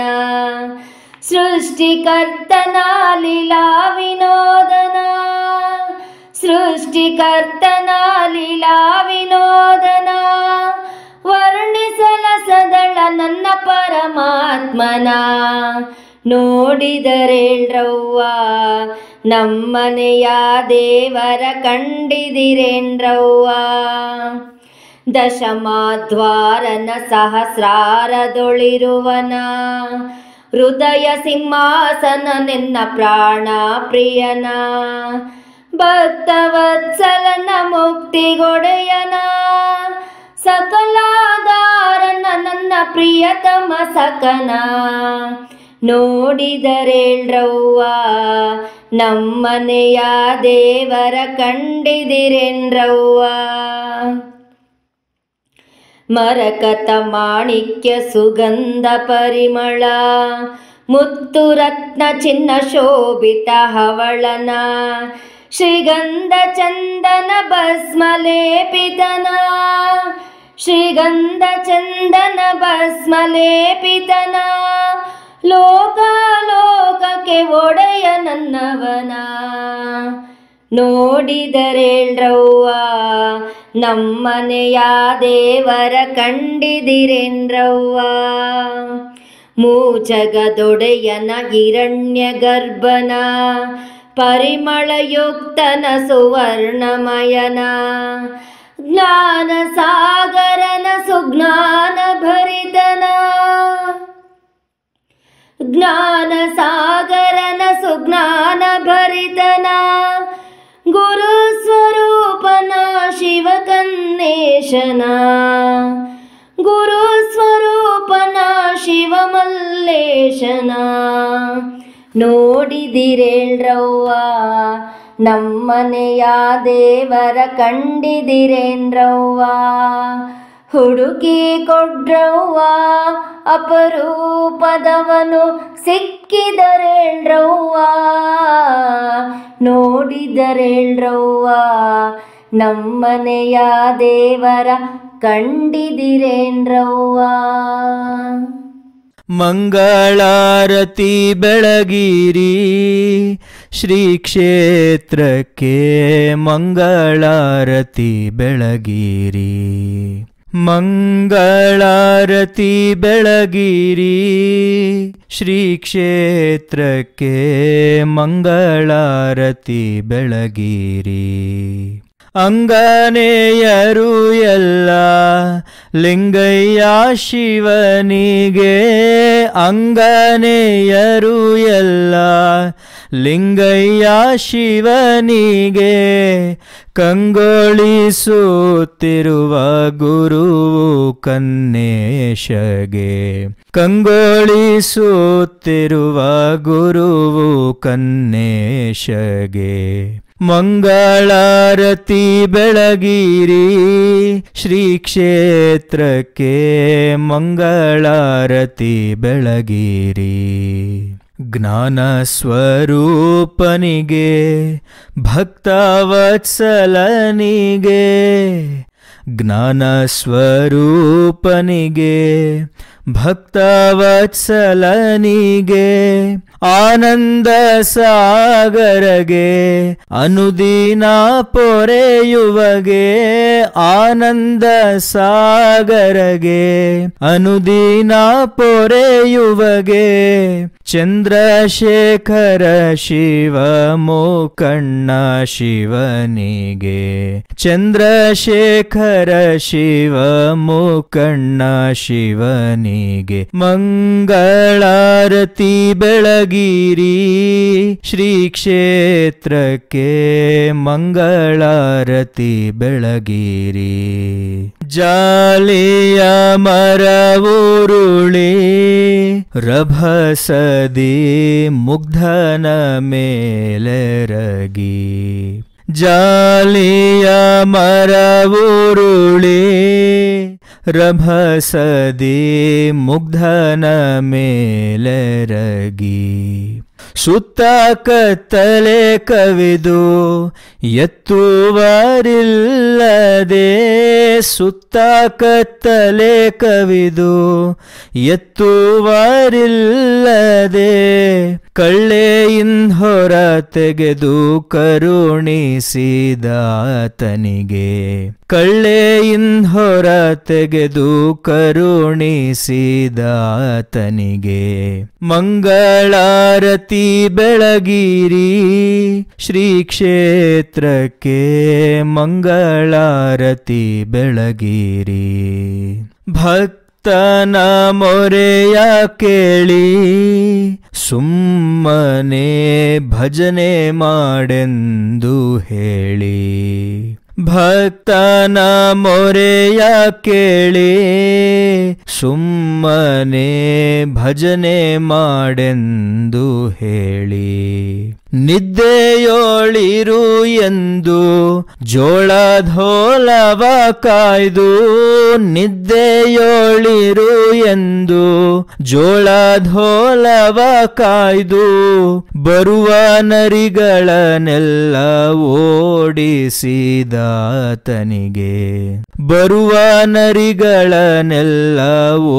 ಸೃಷ್ಟಿಕರ್ತನ ಲೀಲಾ ವಿನೋದನ ಸೃಷ್ಟಿಕರ್ತನ ಲೀಲಾ ವಿನೋದನ ವರ್ಣಿಸಲ ಸದಳ ನನ್ನ ಪರಮಾತ್ಮನ ನೋಡಿದರೇಳ್ರವ್ವ ನಮ್ಮನೆಯ ದೇವರ ಕಂಡಿದಿರೇನ್ರವ್ವ ದಶಮಾದ್ವಾರನ ಸಹಸ್ರಾರದೊಳಿರುವನ ಹೃದಯ ಸಿಂಹಾಸನ ನಿನ್ನ ಪ್ರಾಣ ಪ್ರಿಯನ ಭಕ್ತವತ್ಸಲನ ಮುಕ್ತಿಗೊಡೆಯನ ಸಕಲಾಧಾರನ ನನ್ನ ಪ್ರಿಯತಮ ಸಕನ ನೋಡಿದರೇಳ್ರವ್ವ ನಮ್ಮನೆಯ ದೇವರ ಕಂಡಿದಿರೇನ್ರವ್ವ ಮರಕತ ಮಾಣಿಕ್ಯ ಸುಗಂಧ ಪರಿಮಳ ಮುತ್ತು ರತ್ನ ಚಿನ್ನ ಶೋಭಿತ ಹವಳನ ಶ್ರೀಗಂಧ ಚಂದನ ಭಸ್ಮಲೇಪಿತನ ಶ್ರೀಗಂಧ ಚಂದನ ಭಸ್ಮಲೇಪಿತನ ಲೋಕ ಲೋಕಕ್ಕೆ ಒಡೆಯ ನನ್ನವನ ನೋಡಿದರೇಳ್ರವ್ವ ನಮ್ಮನೆಯ ದೇವರ ಕಂಡಿದಿರೇನ್ರವ್ವ ಮೂಜಗದೊಡೆಯನ ಹಿರಣ್ಯ ಗರ್ಭನ ಪರಿಮಳಯುಕ್ತನ ಸುವರ್ಣಮಯನ ಜ್ಞಾನ ಸಾಗರನ ಸುಜ್ಞಾನ ಭರಿತನ ಜ್ಞಾನ ಸಾಗರನ ಸುಜ್ಞಾನ ಭರಿತನ ಗುರು ಸ್ವರೂಪನ ಶಿವಕನ್ನೇಶನ ಗುರು ಸ್ವರೂಪನ ಶಿವಮಲ್ಲೇಶನ ನೋಡಿದಿರೇಳ್ರವ್ವ ನಮ್ಮನೆಯ ದೇವರ ಕಂಡಿದಿರೇನ್ರವ್ವ ಹುಡುಕಿ ಕೊಡ್ರವ್ವ ಅಪರೂಪದವನು ಸಿಕ್ಕಿದರೇಳ್ರವ್ವ ನೋಡಿದರೇಳ್ರವ್ವ ನಮ್ಮನೆಯ ದೇವರ ಕಂಡಿದಿರೇನ್ರವ್ವ ಮಂಗಳಾರತಿ ಬೆಳಗಿರಿ ಶ್ರೀ ಕ್ಷೇತ್ರಕ್ಕೆ ಮಂಗಳಾರತಿ ಬೆಳಗಿರಿ ಮಂಗಳಾರತಿ ಬೆಳಗಿರಿ ಶ್ರೀ ಕ್ಷೇತ್ರಕ್ಕೆ ಮಂಗಳಾರತಿ ಬೆಳಗಿರಿ ಅಂಗನೆಯರು ಎಲ್ಲ ಲಿಂಗಯ್ಯ ಶಿವನಿಗೆ ಅಂಗನೆಯರು ಎಲ್ಲ ಲಿಂಗಯ್ಯ ಶಿವನಿಗೆ ಕಂಗೊಳಿಸುತ್ತಿರುವ ಗುರುವು ಕನ್ನೇಶಗೆ ಕಂಗೊಳಿಸುತ್ತಿರುವ ಗುರುವು ಕನ್ನೇಶಗೆ ಮಂಗಳಾರತಿ ಬೆಳಗಿರಿ ಶ್ರೀ ಕ್ಷೇತ್ರಕ್ಕೆ ಮಂಗಳಾರತಿ ಬೆಳಗಿರಿ ಜ್ಞಾನ ಸ್ವರೂಪನಿಗೆ ಭಕ್ತವತ್ಸಲನಿಗೆ ಜ್ಞಾನ ಸ್ವರೂಪನಿಗೆ ಭಕ್ತವತ್ಸಲನಿಗೆ ಆನಂದ ಸಾಗರಗೆ ಅನುದಿನ ಪೊರೆಯುವಗೆ ಆನಂದ ಸಾಗರಗೆ ಅನುದಿನ ಪೊರೆಯುವಗೆ ಚಂದ್ರಶೇಖರ ಶಿವ ಮೋಕಣ್ಣ ಶಿವನಿಗೆ ಚಂದ್ರಶೇಖರ ಶಿವ ಮೋಕಣ್ಣ ಶಿವನಿಗೆ ಮಂಗಳಾರತಿ ಬೆಳಗಿರಿ ಶ್ರೀ ಕ್ಷೇತ್ರಕ್ಕೆ ಮಂಗಳಾರತಿ ಬೆಳಗಿರಿ ಜಾಲಿಯ ಮರವುರುಳಿ ರಭಸದಿ ಮುಗ್ಧನ ಮೇಲೆರಗಿ ಜಾಲಿಯ ಮರವುರುಳಿ ರಭಸದಿ ಮುಗ್ಧನ ಮೇಲೆರಗಿ ಸುತ್ತ ಕತ್ತಲೆ ಕವಿದು ಎತ್ತುವರಿಲ್ಲದೆ ಸುತ್ತ ಕತ್ತಲೆ ಕವಿದು ಎತ್ತುವರಿಲ್ಲದೆ ಕಳ್ಳೆಯಿಂದ ಹೊರ ತೆಗೆದು ಕರುಣಿಸಿದಾತನಿಗೆ ಕಳ್ಳೆಯಿಂದ ಹೊರ ತೆಗೆದು ಕರುಣಿಸಿದಾತನಿಗೆ ಮಂಗಳಾರತಿ ಬೆಳಗಿರಿ ಶ್ರೀ ಕ್ಷೇತ್ರಕ್ಕೆ ಮಂಗಳಾರತಿ ಬೆಳಗಿರಿ ಭಕ್ತನ ಮೊರೆಯ ಕೇಳಿ ಸುಮ್ಮನೆ ಭಜನೆ ಮಾಡೆಂದು ಹೇಳಿ ಭಕ್ತನ ಮೊರೆಯ ಕೇಳಿ ಸುಮ್ಮನೆ ಭಜನೆ ಮಾಡೆಂದು ಹೇಳಿ ನಿದ್ದೆಯೋಳಿರು ಎಂದು ಜೋಳಧೋಲವ ಕಾಯ್ದು ನಿದ್ದೆಯೋಳಿರು ಎಂದು ಜೋಳಧೋಲವ ಕಾಯ್ದು ಬರುವ ನರಿಗಳನ್ನೆಲ್ಲ ಓಡಿಸಿದಾತನಿಗೆ ಬರುವ ನರಿಗಳನ್ನೆಲ್ಲ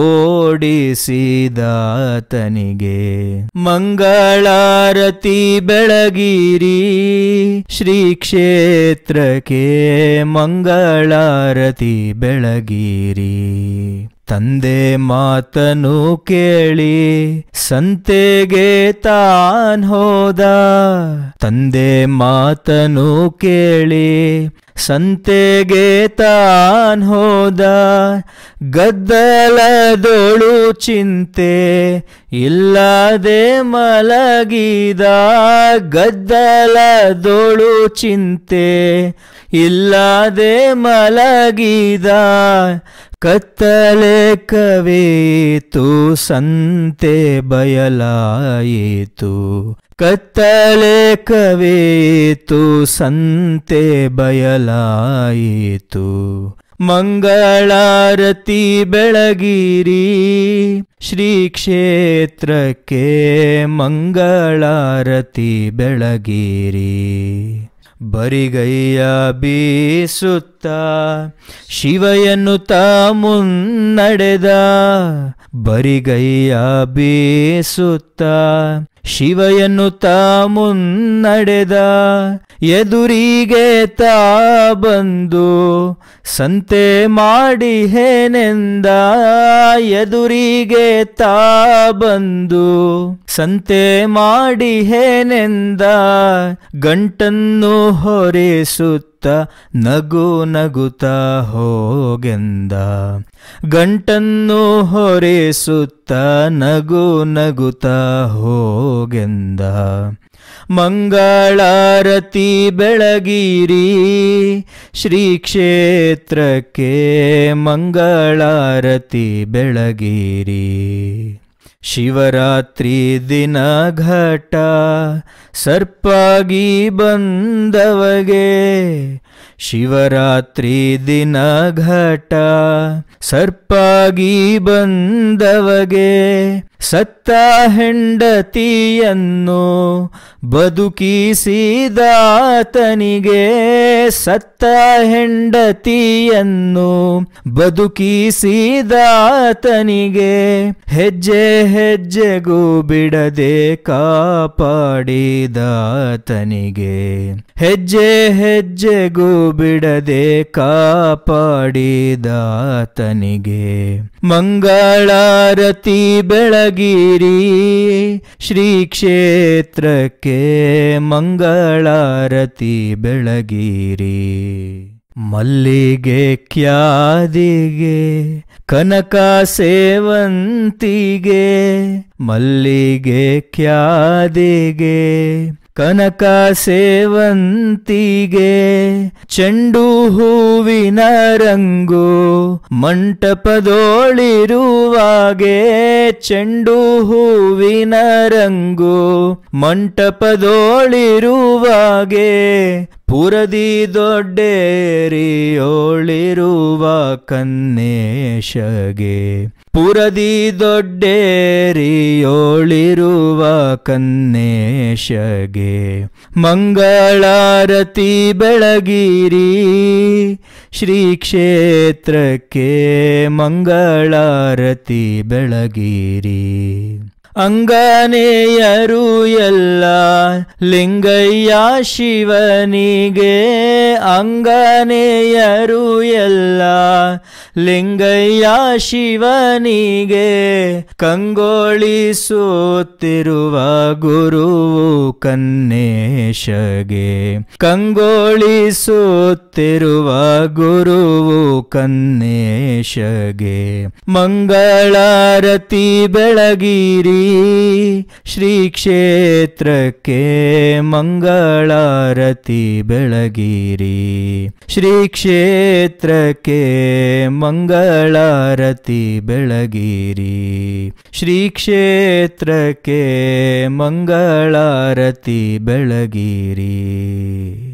ಓಡಿಸಿದಾತನಿಗೆ ಮಂಗಳಾರತಿ ಬೆಳಗಿರಿ ಶ್ರೀ ಕ್ಷೇತ್ರಕ್ಕೆ ಮಂಗಳಾರತಿ ಬೆಳಗಿರಿ ತಂದೆ ಮಾತನು ಕೇಳಿ ಸಂತೆಗೆ ತಾನ್ ಹೋದ ತಂದೆ ಮಾತನು ಕೇಳಿ ಸಂತೆಗೆ ತಾನ್ ಹೋದ ಗದ್ದಲದೊಳು ಚಿಂತೆ ಇಲ್ಲದೆ ಮಲಗಿದ ಗದ್ದಲದೊಳು ಚಿಂತೆ ಇಲ್ಲದೆ ಮಲಗಿದ ಕತ್ತಲೆ ಕವಿತು ಸಂತೆ ಬಯಲಾಯಿತು ಕತ್ತಲೆ ಕವಿತು ಸಂತೆ ಬಯಲಾಯಿತು ಮಂಗಳಾರತಿ ಬೆಳಗಿರಿ ಶ್ರೀ ಕ್ಷೇತ್ರಕ್ಕೆ ಮಂಗಳಾರತಿ ಬೆಳಗಿರಿ ಬರಿಗೈಯ ಬೀಸುತ್ತ ಶಿವಯನ್ನುತ್ತ ಮುನ್ನಡೆದ ಬರಿಗೈಯ ಬೀಸುತ್ತ ಶಿವಯನ್ನುತ್ತ ಮುನ್ನಡೆದ ಎದುರಿಗೆ ತಾ ಬಂದು ಸಂತೆ ಮಾಡಿ ಹೇನೆಂದ ಎದುರಿಗೆ ತಾ ಬಂದು ಸಂತೆ ಮಾಡಿ ಹೇನೆಂದ ಗಂಟನ್ನು ಹೊರೆಸುತ್ತ ನಗು ನಗುತ್ತ ಹೋಗೆಂದ ಗಂಟನ್ನು ಹೊರೆಸುತ್ತ ನಗು ನಗುತ್ತ ಹೋಗೆಂದ ಮಂಗಳಾರತಿ ಬೆಳಗಿರಿ ಶ್ರೀ ಕ್ಷೇತ್ರಕ್ಕೆ ಮಂಗಳಾರತಿ ಬೆಳಗಿರಿ ಶಿವರಾತ್ರಿ ದಿನ ಘಟ ಸರ್ಪಾಗಿ ಬಂದವಗೆ ಶಿವರಾತ್ರಿ ದಿನ ಘಟ ಸರ್ಪಾಗಿ ಬಂದವಗೆ ಸತ್ತ ಹೆಂಡತಿಯನ್ನು ಬದುಕಿಸಿದಾತನಿಗೆ ಸತ್ತ ಹೆಂಡತಿಯನ್ನು ಬದುಕಿಸಿದಾತನಿಗೆ ಹೆಜ್ಜೆ ಹೆಜ್ಜೆಗೂ ಬಿಡದೆ ಕಾಪಾಡಿದಾತನಿಗೆ ಹೆಜ್ಜೆ ಹೆಜ್ಜೆಗೂ ಬಿಡದೆ ಕಾಪಾಡಿದಾತನಿಗೆ ಮಂಗಳಾರತಿ ಬೆಳಗಿರಿ ಶ್ರೀ ಕ್ಷೇತ್ರಕ್ಕೆ ಮಂಗಳಾರತಿ ಬೆಳಗಿರಿ ಮಲ್ಲಿಗೆ ಕ್ಯಾದಿಗೆ ಕನಕ ಸೇವಂತಿಗೆ ಮಲ್ಲಿಗೆ ಕ್ಯಾದಿಗೆ ಕನಕ ಸೇವಂತಿಗೆ ಚೆಂಡು ಹೂವಿನ ರಂಗು ಮಂಟಪದೋಳಿರುವಾಗೆ ಚೆಂಡು ಹೂವಿನ ರಂಗು ಮಂಟಪದೋಳಿರುವಾಗೆ ಪುರದಿ ದೊಡ್ಡೇರಿಯೋಳಿರುವ ಕನ್ನೇಶಗೆ ಪುರದಿ ದೊಡ್ಡೇರಿಯೋಳಿರುವ ಕನ್ನೇಶಗೆ ಮಂಗಳಾರತಿ ಬೆಳಗಿರಿ ಶ್ರೀ ಕ್ಷೇತ್ರಕ್ಕೆ ಮಂಗಳಾರತಿ ಬೆಳಗಿರಿ ಅಂಗನೆಯರು ಎಲ್ಲ ಲಿಂಗಯ್ಯ ಶಿವನಿಗೆ ಅಂಗನೆಯರು ಎಲ್ಲ ಲಿಂಗಯ್ಯ ಶಿವನಿಗೆ ಕಂಗೊಳಿಸುತ್ತಿರುವ ಗುರುವು ಕನ್ನೇಶಗೆ ಕಂಗೊಳಿಸುತ್ತಿರುವ ಗುರುವು ಕನ್ನೇಶಗೆ ಮಂಗಳಾರತಿ ಬೆಳಗಿರಿ ಶ್ರೀ ಕ್ಷೇತ್ರಕ್ಕೆ ಮಂಗಳಾರತಿ ಬೆಳಗಿರಿ ಶ್ರೀ ಕ್ಷೇತ್ರಕ್ಕೆ ಮಂಗಳಾರತಿ ಬೆಳಗಿರಿ ಶ್ರೀ ಕ್ಷೇತ್ರಕ್ಕೆ ಮಂಗಳಾರತಿ ಬೆಳಗಿರಿ